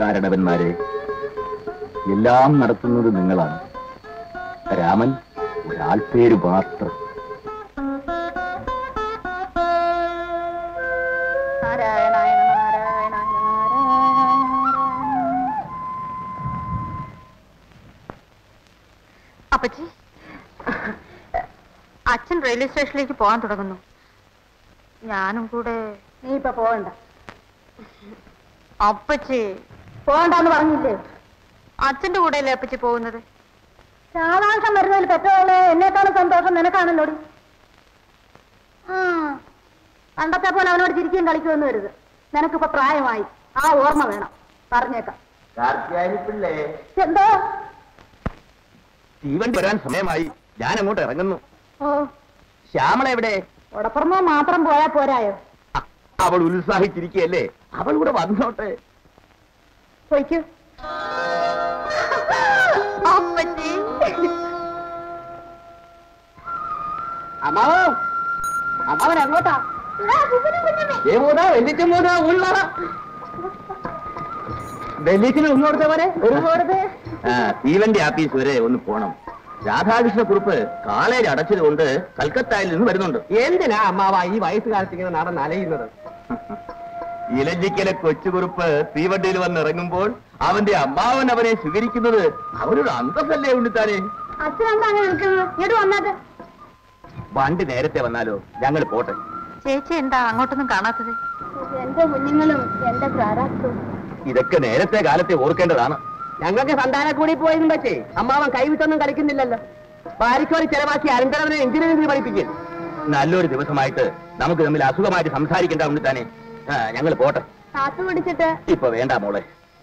കാരണവന്മാരെ എല്ലാം നടത്തുന്നത് നിങ്ങളാണ് രാമൻ ഒരാൾപേര് മാത്രം നാരായണായ നമഃ, നാരായണായ നമഃ, നാരായണായ അപ്പച്ചി അച്ഛൻ റെയിൽവേ സ്റ്റേഷനിലേക്ക് പോകാൻ തുടങ്ങുന്നു ഞാനും കൂടെ നീ ഇപ്പൊ പോകണ്ട അപ്പച്ചി പോകണ്ടെന്ന് പറഞ്ഞില്ലേ അച്ഛന്റെ കൂടെയല്ലേ അപ്പച്ചി പോകുന്നത് ശാതാംശം വരുന്നതിൽ പെട്ടോളെ എന്നെക്കാളും സന്തോഷം നിനക്കാണല്ലോടി ആ പണ്ടത്തെ പോലെ അവനോട് ചിരിക്കുകയും കളിക്കുമെന്ന് വരുത് നിനക്കിപ്പോ പ്രായമായി ആ ഓർമ്മ വേണം പറഞ്ഞേക്കാം കാർത്തിയാനിപ്പിള്ളേ എന്തോ തീവണ്ടി വരാൻ സമയമായി ഞാൻ അങ്ങോട്ട് ഇറങ്ങുന്നു ഓ ശ്യാമള എവിടെ ഉടപ്പുറമോ മാത്രം പോയാ പോരായോ അ, അവൾ ഉത്സാഹിച്ചിരിക്കുകയല്ലേ അവൾ കൂടെ വന്നോട്ടെ പോയിക്കൂ അപ്പച്ചി അമ്മാവോ അമ്മാവൻ എങ്ങോട്ടാ ഡൽഹിക്ക് ഒന്നോടത്തെ വരെ തീവണ്ടി ആപ്പീസ് വരെ ഒന്ന് പോണം രാധാകൃഷ്ണ കുറുപ്പ് കാളേജ് അടച്ചത് കൊണ്ട് കൽക്കത്തയിൽ നിന്ന് വരുന്നുണ്ട് എന്തിനാ അമ്മാവ ഈ വയസ്സുകാലത്ത് ഇങ്ങനെ നടന്ന് അലയുന്നത് ഇലഞ്ചിക്കലെ കൊച്ചുകുറുപ്പ് തീവണ്ടിയിൽ വന്ന് ഇറങ്ങുമ്പോൾ അവന്റെ അമ്മാവൻ അവനെ സ്വീകരിക്കുന്നത് അവനൊരു അന്തസ്സല്ലേ ഉണ്ണിത്താനെ അച്ഛനെന്താ അങ്ങനെ നിൽക്കുന്നത് ഇങ്ങോട്ട് വന്നാട്ടെ വണ്ടി നേരത്തെ വന്നാലോ ഞങ്ങൾ പോട്ടെ ചേച്ചി എന്താ അങ്ങോട്ടൊന്നും കാണാത്തത് എന്റെ കുഞ്ഞുങ്ങളും എന്റെ പ്രാരാബ്ദവും ഇതൊക്കെ നേരത്തെ കാലത്തെ ഓർക്കേണ്ടതാണ് ഞങ്ങൾക്ക് സന്താന കൂടി പോയതും പറ്റേ അമ്മാവൻ കൈവിട്ടൊന്നും കളിക്കുന്നില്ലല്ലോ ഭാര്യക്കോട് ചെലവാക്കി അനന്തരവനെ എഞ്ചിനീയറിംഗ് പഠിപ്പിക്കും നല്ലൊരു ദിവസമായിട്ട് നമുക്ക് തമ്മിൽ അസുഖമായിട്ട് സംസാരിക്കേണ്ട ഉണ്ണിത്താനെ ഞങ്ങൾ പോട്ടെ കാത്തു പിടിച്ചിട്ട് ഇപ്പൊ വേണ്ട മോളെ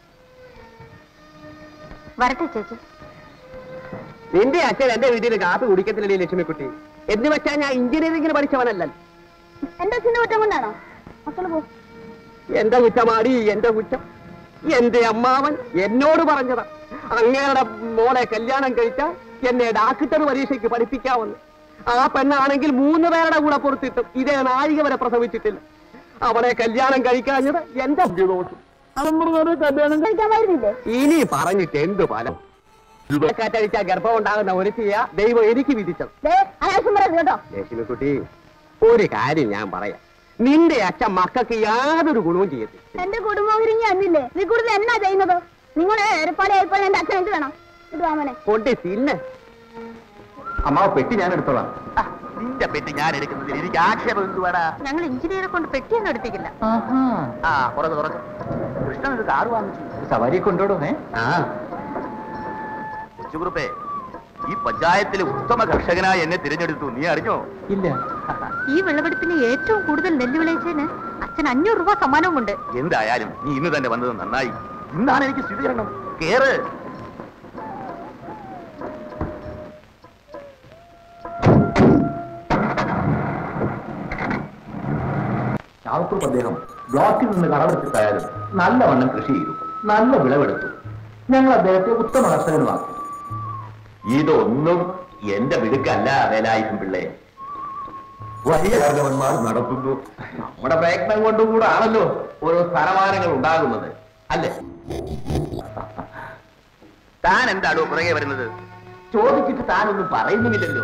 വരട്ടെ ചേച്ചി നിന്റെ അച്ഛൻ എന്റെ വീട്ടിൽ കാപ്പി കുടിക്കത്തില്ലല്ലേ ലക്ഷ്മിക്കുട്ടി എന്ന് വെച്ചാൽ ഞാൻ എഞ്ചിനീയറിംഗിന് പഠിച്ചവനല്ല എന്റെ അച്ഛന്റെ കുറ്റം കൊണ്ടാണോ മക്കള് പോ എന്റെ കുറ്റമാടി എന്റെ കുറ്റം എന്റെ അമ്മാവൻ എന്നോട് പറഞ്ഞതാ അങ്ങയുടെ മോളെ കല്യാണം കഴിച്ചാൽ എന്നെ ഡാക്ടർ പരീക്ഷയ്ക്ക് പഠിപ്പിക്കാമെന്ന് ആ പെണ്ണാണെങ്കിൽ മൂന്ന് പേരുടെ കൂടെ പുറത്തിട്ടും ഇതേ നാഴിക വരെ പ്രസവിച്ചിട്ടില്ല അവളെ കല്യാണം കഴിക്കാഞ്ഞത് എന്റെ ദോഷം കല്യാണം കഴിക്കാമായിരുന്നില്ലേ ഇനി പറഞ്ഞിട്ട് എന്ത് ഫലം കാറ്റടിച്ചാൽ ഗർഭം ഉണ്ടാകുന്ന ഒരു ചെയ്യാ ദൈവം എനിക്ക് വിധിച്ചത് ദേ അനാവശ്യം പറയരുത് കേട്ടോ ലക്ഷ്മിക്കുട്ടി ഒരു കാര്യം ഞാൻ പറയാം നിന്റെ അച്ഛൻ മക്കൾക്ക് യാതൊരു ഗുണവും ചെയ്യത്തില്ല എന്റെ കുടുംബം ഉരിഞ്ഞ് അന്നില്ലേ നീ കൂടുതൽ എന്നാ ചെയ്യുന്നത് നിങ്ങളെ എരപ്പാളി ആയിപ്പോൾ എന്റെ അച്ഛൻ എന്ത് വേണം ഇത് വാമനെ കൊണ്ട് തിന്നെ അമ്മാവ് പെട്ടി ഞാൻ എടുത്തോളാം നിന്റെ പെട്ടി ഞാൻ എടുക്കുന്നതിൽ എനിക്ക് ആക്ഷേപം എന്തുവാടാ ഞങ്ങൾ എഞ്ചിനീയറെ കൊണ്ട് പെട്ടിയൊന്നും എടുപ്പിക്കില്ല ആ തുറക്ക് തുറക്ക് കൃഷ്ണൻ ഒരു കാറ് വാങ്ങിച്ചു സവാരി കൊണ്ടോടോ ഏ ആ കൊച്ചുകുറുപ്പേ ഈ പഞ്ചായത്തിലെ ഉത്തമ കർഷകനായി എന്നെ തിരഞ്ഞെടുത്തു നീ അറിഞ്ഞോ ഇല്ല ഈ വിളവെടുപ്പിന് ഏറ്റവും കൂടുതൽ നെല്ല് വിളയിച്ചതിന് അച്ഛൻ അഞ്ഞൂറ് രൂപ സമ്മാനവുമുണ്ട് എന്തായാലും നീ ഇന്ന് തന്നെ വന്നത് നന്നായി ഇന്നാണ് എനിക്ക് സ്ഥിരീകരണം കേറ് ചാവക്കുറുപ്പ് അദ്ദേഹം ബ്ലോക്കിൽ നിന്ന് കടമെടുത്തിട്ടായാലും നല്ലവണ്ണം കൃഷി ചെയ്തു നല്ല വിളവെടുത്തു ഞങ്ങൾ അദ്ദേഹത്തെ ഉത്തമ കർഷകനുമാക്കി ഇതൊന്നും എന്റെ മിടുക്കല്ല വേലായുധം പിള്ളേ വലിയ കാരണവന്മാർ നടത്തുന്നു നമ്മുടെ പ്രയത്നം കൊണ്ടും കൂടെ ആണല്ലോ ഓരോ സ്ഥാനമാനങ്ങൾ ഉണ്ടാകുന്നത് അല്ലേ താൻ എന്താണോ പുറകെ വരുന്നത് ചോദിച്ചിട്ട് താനൊന്നും പറയുന്നുമില്ലല്ലോ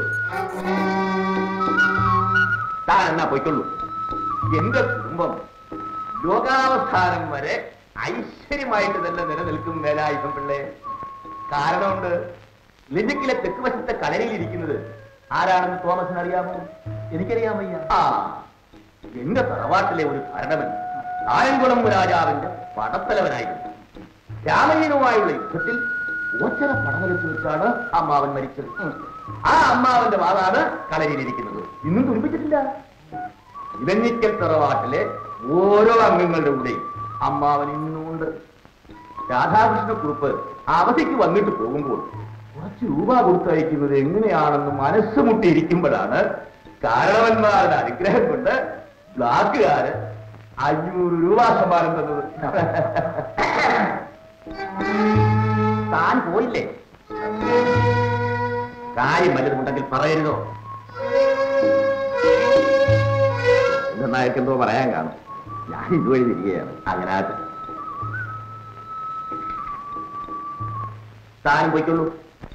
താൻ എന്നാ പൊയ്ക്കൊള്ളൂ എന്റെ കുടുംബം ലോകാവസാനം വരെ ഐശ്വര്യമായിട്ട് തന്നെ നിലനിൽക്കും വേലായുധം പിള്ളേ കാരണമുണ്ട് ലിജിക്കിലെ തെക്ക് വശത്തെ കളരിയിൽ ഇരിക്കുന്നത് ആരാണെന്ന് തോമസിന് അറിയാമോ എനിക്കറിയാൻ വയ്യ ആ എന്റെ തറവാട്ടിലെ ഒരു ഭരണവൻ ആലങ്കുളം രാജാവിന്റെ പടത്തലവനായിരുന്നു രാമയ്യനുമായുള്ള യുദ്ധത്തിൽ ഓച്ചര പടമലത്ത് വെച്ചാണ് അമ്മാവൻ മരിച്ചത് ആ അമ്മാവന്റെ വാതാണ് കളരിയിലിരിക്കുന്നത് ഇന്നും തുറപ്പിച്ചിട്ടില്ല ഇലഞ്ഞിക്കൽ തറവാട്ടിലെ ഓരോ അംഗങ്ങളുടെ കൂടെയും അമ്മാവൻ ഇന്നുമുണ്ട് രാധാകൃഷ്ണ കുറുപ്പ് അവധിക്ക് വന്നിട്ട് പോകുമ്പോൾ കുറച്ച് രൂപ കൊടുത്തയക്കുന്നത് എങ്ങനെയാണെന്ന് മനസ്സ് മുട്ടിയിരിക്കുമ്പോഴാണ് കാരണവന്മാരുടെ അനുഗ്രഹം കൊണ്ട് ബ്ലാക്കുകാര് അഞ്ഞൂറ് രൂപ സമ്മാനം തന്നത് താൻ പോയില്ലേ കാര്യം വല്ലതുമുണ്ടെങ്കിൽ പറയരുതോ എന്തെന്നായിരിക്കും എന്തോ പറയാൻ കാണും ഞാൻ ഇതുവഴി തിരികെയാണ് അങ്ങനെ താനും പോയിക്കൊള്ളൂ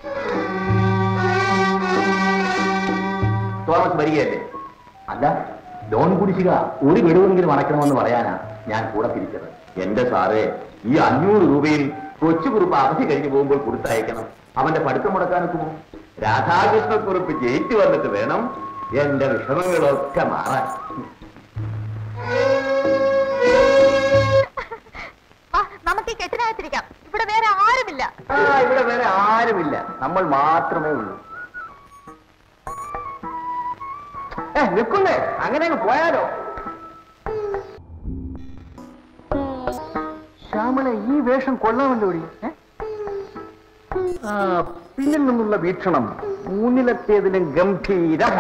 തോമസ് വരികയല്ലേ അല്ല ലോൺ കുടിശ്ശിക ഒരു ഗഡുവെങ്കിലും അടയ്ക്കണമെന്ന് പറയാനാ ഞാൻ കൂടെ തിരിച്ചത് എന്റെ സാറേ ഈ അഞ്ഞൂറ് രൂപയിൽ കൊച്ചുകുറുപ്പ് അവധി കഴിഞ്ഞു പോകുമ്പോൾ കൊടുത്തയക്കണം അവന്റെ പഠിത്തം മുടക്കാനൊക്കുമോ രാധാകൃഷ്ണക്കുറുപ്പ് ജയിച്ചു വന്നിട്ട് വേണം എന്റെ വിഷമങ്ങളൊക്കെ മാറാൻ വാ നമുക്ക് ഈ കെട്ടിനകത്തിരിക്കാം ഇവിടെ വേറെ ആരുമില്ല ആ ഇവിടെ വേറെ ആരുമില്ല നമ്മൾ മാത്രമേ ഉള്ളൂ ഏ നിൽക്കുന്നേ അങ്ങനെ അങ്ങ് പോയാലോ ശ്യാമളെ ഈ വേഷം കൊള്ളാമല്ലോ പിന്നിൽ നിന്നുള്ള വീക്ഷണം മുന്നിലെത്തിയതിലും ഗംഭീരം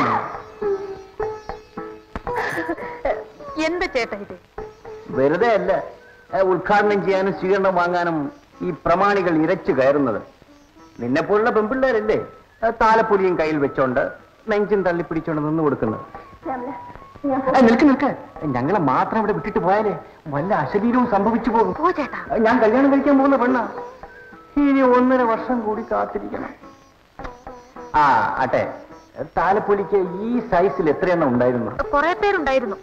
എന്ത് ചേട്ടാ ഇത് വെറുതെ അല്ല ഏ, ഉദ്ഘാടനം ചെയ്യാനും സ്വീകരണം വാങ്ങാനും ഈ പ്രമാണികൾ ഇരച്ചു കയറുന്നത് നിന്നെ പോലുള്ള പെൺപിള്ളേരല്ലേ ഏ, താലപ്പൊലിയും കയ്യിൽ വെച്ചോണ്ട് നെഞ്ചും തള്ളിപ്പിടിച്ചോണ്ട് നിന്ന് കൊടുക്കുന്നത് ഏ, നിൽക്ക് നിൽക്ക് ഞങ്ങളെ മാത്രം ഇവിടെ വിട്ടിട്ട് പോയാലേ വല്ല അശരീരവും സംഭവിച്ചു പോകും പോ ചേട്ടാ ഏ, ഞാൻ കല്യാണം കഴിക്കാൻ പോകുന്ന പെണ്ണ ഇനി ഒന്നര വർഷം കൂടി കാത്തിരിക്കണം ആ ആട്ടെ താലപ്പൊലിക്ക് ഈ സൈസിൽ എത്രയെണ്ണം ഉണ്ടായിരുന്നു കുറെ പേരുണ്ടായിരുന്നു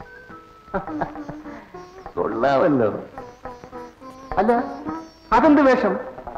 കൊള്ളാമല്ലോ അല്ല അതെന്ത് വേഷം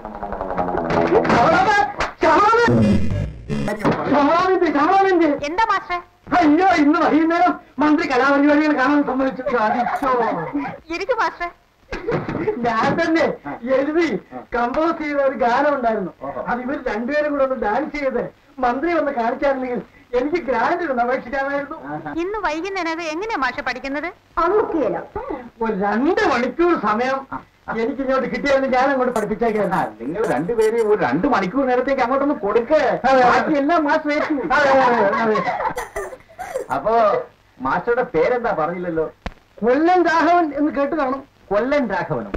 എന്താ മാസ്റ്ററെ അയ്യോ ഇന്ന് വൈകുന്നേരം മന്ത്രി കലാപരിപാടികൾ കാണാൻ സമ്മതിച്ചു സാധിച്ചോ ഇരിക്കു മാസ്റ്ററെ ഞാൻ തന്നെ എഴുതി കമ്പോസ് ചെയ്ത ഒരു ഗാനം ഉണ്ടായിരുന്നു അത് ഇവർ രണ്ടുപേരും കൂടെ ഒന്ന് ഡാൻസ് ചെയ്ത് മന്ത്രി വന്ന് കാണിച്ചായിരുന്നെങ്കിൽ എനിക്ക് ഗ്രാൻഡ് ഒന്ന് അപേക്ഷിക്കാമായിരുന്നു ഇന്ന് വൈകുന്നേരം എങ്ങനെയാ മാഷ പഠിക്കുന്നത് അവർക്കില്ല ഒരു രണ്ട് മണിക്കൂർ സമയം എനിക്ക് ഇങ്ങോട്ട് കിട്ടിയായിരുന്നു ഞാൻ അങ്ങോട്ട് പഠിപ്പിച്ചേക്കാം നിങ്ങൾ രണ്ടുപേരെയും ഒരു രണ്ട് മണിക്കൂർ നേരത്തേക്ക് അങ്ങോട്ടൊന്ന് കൊടുക്കേ അതെ. ബാക്കിയെല്ലാം മാസ്റ്റർ ഏറ്റു. അതെ, അതെ, അതെ. അപ്പോ മാസ്റ്ററുടെ പേരെന്താ പറഞ്ഞില്ലല്ലോ കൊല്ലം രാഘവൻ എന്ന് കേട്ട് കാണും കൊല്ലൻ രാഘവനും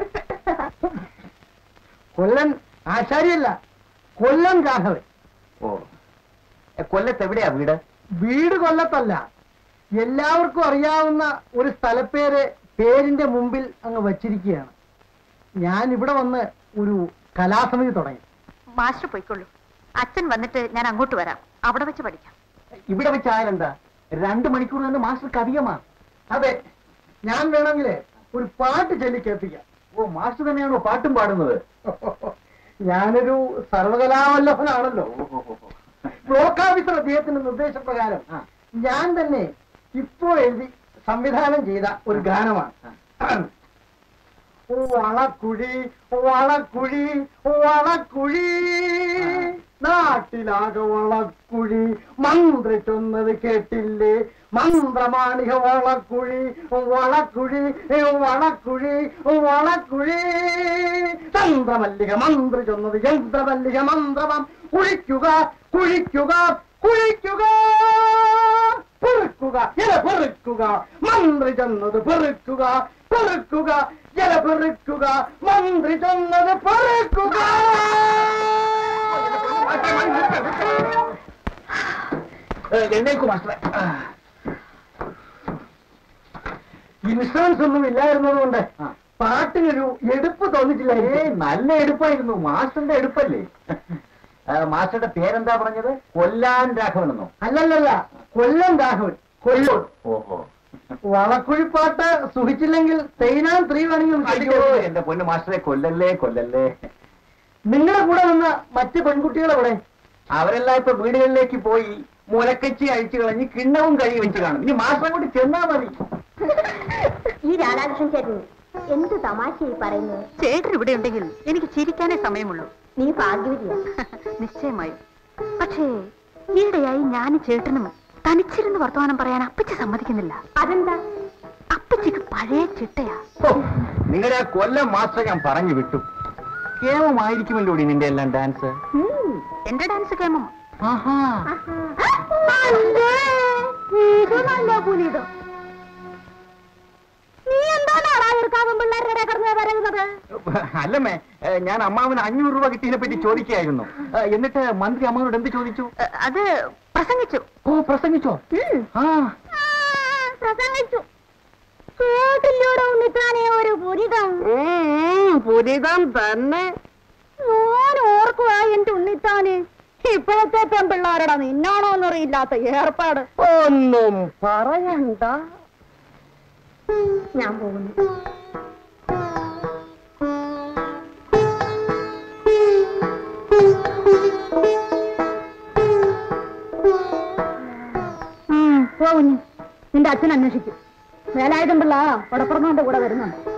കൊല്ലൻ ആശാരിയല്ല കൊല്ലം രാഘവൻ ഓ എ, കൊല്ലത്ത് എവിടെയാ വീട് വീട് കൊല്ലത്തല്ല എല്ലാവർക്കും അറിയാവുന്ന ഒരു സ്ഥലപ്പേര് പേരിന്റെ മുമ്പിൽ അങ്ങ് വച്ചിരിക്കുകയാണ് ഞാൻ ഇവിടെ വന്ന് ഒരു കലാസമിതി തുടങ്ങി മാസ്റ്റർ പോയിക്കൊള്ളൂ അച്ഛൻ വന്നിട്ട് ഞാൻ അങ്ങോട്ട് വരാം അവിടെ വെച്ച് പഠിക്കാം ഇവിടെ വെച്ചായാലെന്താ രണ്ട് മണിക്കൂർ തന്നെ മാസ്റ്റർ കവിയമാ അതെ ഞാൻ വേണമെങ്കിൽ ഒരു പാട്ട് ചൊല്ലി കേൾപ്പിക്കാം ഓ മാസ്റ്റർ തന്നെയാണോ പാട്ടും പാടുന്നത് ഞാനൊരു സർവകലാവല്ലഭനാണല്ലോ ബ്ലോക്ക് ഓഫീസർ അദ്ദേഹത്തിന്റെ നിർദ്ദേശപ്രകാരം ആ. ഞാൻ തന്നെ ഇപ്പോ എഴുതി സംവിധാനം ചെയ്ത ഒരു ഗാനമാണ് വളക്കുഴി വളക്കുഴി വളക്കുഴി നാട്ടിലാകെ വളക്കുഴി മന്ത്രി ചൊന്നത് കേട്ടില്ലേ മന്ത്രമാണിക വളക്കുഴി വളക്കുഴി വളക്കുഴി വളക്കുഴി തന്ത്രമല്ലിക മന്ത്രി ചൊന്നത് യന്ത്രമല്ലിക മന്ത്രമം കുഴിക്കുക കുഴിക്കുക കുഴിക്കുക പെറുക്കുക ഇല പെറുക്കുക മന്ത്രി ചെന്നത് പെറുക്കുക പെറുക്കുക ഇല പെറുക്കുക മന്ത്രി ചെന്നത് പെറുക്കുക എഴുന്നേക്കു മാസ്റ്ററെ ഇൻഷുറൻസ് ഒന്നും ഇല്ലായിരുന്നത് കൊണ്ട് ആ. പാട്ടിനൊരു എടുപ്പ് തോന്നിച്ചില്ല ഏ നല്ല എടുപ്പായിരുന്നു മാസ്റ്ററിന്റെ എടുപ്പല്ലേ ആ, മാസ്റ്ററുടെ പേരെന്താ പറഞ്ഞത് കൊല്ലാൻ രാഘവനെന്നോ അല്ലല്ലല്ല കൊല്ലം രാഘവൻ കൊല്ലൂർ ഓഹോ വളക്കുഴിപ്പാട്ട് സുഖിച്ചില്ലെങ്കിൽ തേനാൻ ത്രീ വേണമെങ്കിൽ അയ്യോ എന്റെ പൊന്നു മാസ്റ്ററെ കൊല്ലല്ലേ കൊല്ലല്ലേ നിങ്ങളുടെ കൂടെ വന്ന മറ്റ് പെൺകുട്ടികളെവിടെ അവരെല്ലാം ഇപ്പൊ വീടുകളിലേക്ക് പോയി മുലക്കച്ചി അഴിച്ചു കളഞ്ഞ് കിണ്ണവും കഴുകി വെച്ച് കാണും ഇനി മാസ്റ്റർ കൂടി ചെന്നാ മതി ഈ രാധാകൃഷ്ണൻ ചേട്ടൻ എന്ത് തമാശയായി പറയുന്നത് ചേട്ടൻ ഇവിടെ ഉണ്ടെങ്കിൽ എനിക്ക് ചിരിക്കാനേ സമയമുള്ളൂ നീ ഭാഗ്യവതിയാ നിശ്ചയമായും പക്ഷേ ഈയിടെയായി ഞാൻ ചേട്ടനും തനിച്ചിരുന്ന് വർത്തമാനം പറയാൻ അപ്പച്ചി സമ്മതിക്കുന്നില്ല അതെന്താ അപ്പച്ചിക്ക് പഴയ ചിട്ടയാ ഹോ, നിങ്ങളുടെ ആ കൊല്ലം മാസ്റ്റർ ഞാൻ പറഞ്ഞു വിട്ടു കേമമായിരിക്കുമല്ലോ നിന്റെ എല്ലാം ഡാൻസ് ഉം. എന്റെ ഡാൻസ് കേമം ആഹാ അല്ലേ, ഇത് നല്ല പുലിതം നീ എന്താണ് അറാതിർക്കാവും പിള്ളേരുടെ കിടന്ന് പറയുന്നത് അല്ലമ്മേ ഏ, ഞാൻ അമ്മാവന് അഞ്ഞൂറ് രൂപ കിട്ടിയതിനെ പറ്റി ചോദിക്കുകയായിരുന്നു ഏ, എന്നിട്ട് മന്ത്രി അമ്മാവനോട് എന്ത് ചോദിച്ചു അ- അത് പ്രസംഗിച്ചു ഓ പ്രസംഗിച്ചോ ഉം. ആ ആ, പ്രസംഗിച്ചു കേട്ടില്ലൂടെ ഉണ്ണിത്താനെ ഒരു പുരിതം പുരിതം തന്നെ ഞാൻ ഓർക്കുവാ എന്റെ ഉണ്ണിത്താന് ഇപ്പോഴത്തെ പെൺപിള്ളാരടാ നിന്നാണോ എന്നറിയില്ലാത്ത ഏർപ്പാട് ഒന്നും പറയണ്ട ഞാൻ പോകുന്നു ഉം, പോ കുഞ്ഞ് നിന്റെ അച്ഛൻ അന്വേഷിക്കും വേലായുധം പിള്ള പടപ്പുറന്നോന്റെ കൂടെ വരുന്നുണ്ട്